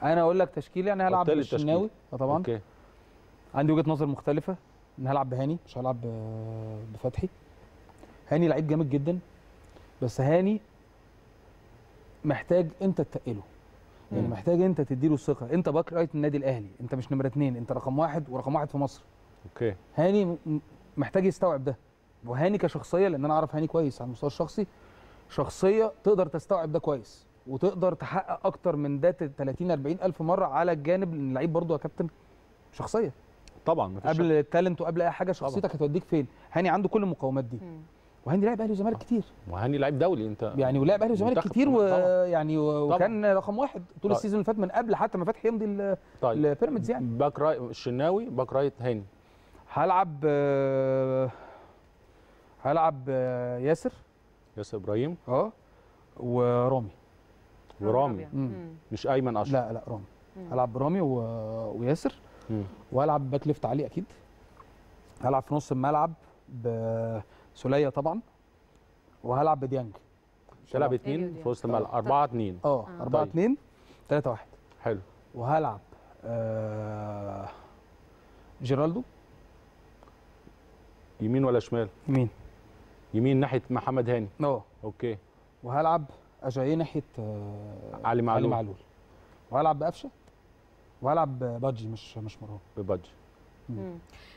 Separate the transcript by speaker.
Speaker 1: انا اقول لك تشكيلي يعني هلعب
Speaker 2: حط لي التشكيل.
Speaker 1: بالشناوي اه طبعا
Speaker 2: اوكي
Speaker 1: عندي وجهه نظر مختلفه ان هلعب بهاني مش هلعب ب- بفتحي هاني لعيب جامد جدا بس هاني محتاج انت تتقله يعني
Speaker 3: مم.
Speaker 1: محتاج انت تديله الثقه انت باك رايت النادي الاهلي انت مش نمره اتنين انت رقم واحد ورقم واحد في مصر
Speaker 2: اوكي
Speaker 1: هاني م- م- محتاج يستوعب ده وهاني كشخصيه لان انا اعرف هاني كويس على المستوى الشخصي شخصيه تقدر تستوعب ده كويس وتقدر تحقق اكتر من ده 30 40 الف مره على الجانب لان اللعيب برضه يا كابتن شخصيه
Speaker 2: طبعا مفيش
Speaker 1: قبل التالنت وقبل اي حاجه شخصيتك هتوديك فين هاني عنده كل المقومات دي
Speaker 3: مم.
Speaker 1: وهاني لعب اهلي وزمالك كتير
Speaker 2: شك. وهاني لعيب دولي انت
Speaker 1: يعني ولعب اهلي وزمالك
Speaker 2: منتخب
Speaker 1: كتير
Speaker 2: طبعاً.
Speaker 1: ويعني و-
Speaker 2: طبعاً.
Speaker 1: وكان رقم واحد طول
Speaker 2: طيب.
Speaker 1: السيزون اللي فات من قبل حتى ما فتحي يمضي ال-
Speaker 2: طيب
Speaker 1: البيراميدز يعني
Speaker 2: باك رايت الشناوي باك رايت هاني
Speaker 1: هلعب آه، هلعب آه، ياسر
Speaker 2: ياسر ابراهيم
Speaker 1: اه ورامي
Speaker 2: ورامي
Speaker 1: مم.
Speaker 3: مم.
Speaker 2: مش ايمن اشرف
Speaker 1: لا لا رامي
Speaker 3: مم.
Speaker 1: هلعب برامي و... وياسر
Speaker 2: مم.
Speaker 1: وهلعب باك ليفت علي اكيد هلعب في نص الملعب بسوليه طبعا وهلعب بديانج
Speaker 2: تلعب
Speaker 3: إيه
Speaker 2: اتنين
Speaker 3: دي؟
Speaker 2: في وسط الملعب 4 2
Speaker 1: اه
Speaker 3: آه.
Speaker 1: 4
Speaker 2: طيب.
Speaker 1: 2 3 1
Speaker 2: حلو
Speaker 1: وهلعب آه جيرالدو
Speaker 2: يمين ولا شمال
Speaker 1: مين
Speaker 2: يمين ناحيه محمد هاني
Speaker 1: اه
Speaker 2: اوكي
Speaker 1: وهلعب اجاييه ناحيه آه
Speaker 2: علي
Speaker 1: علي
Speaker 2: معلول
Speaker 1: معلول وهلعب بقفشه وهلعب بادجي مش مش مروان
Speaker 2: ببادجي
Speaker 3: مم.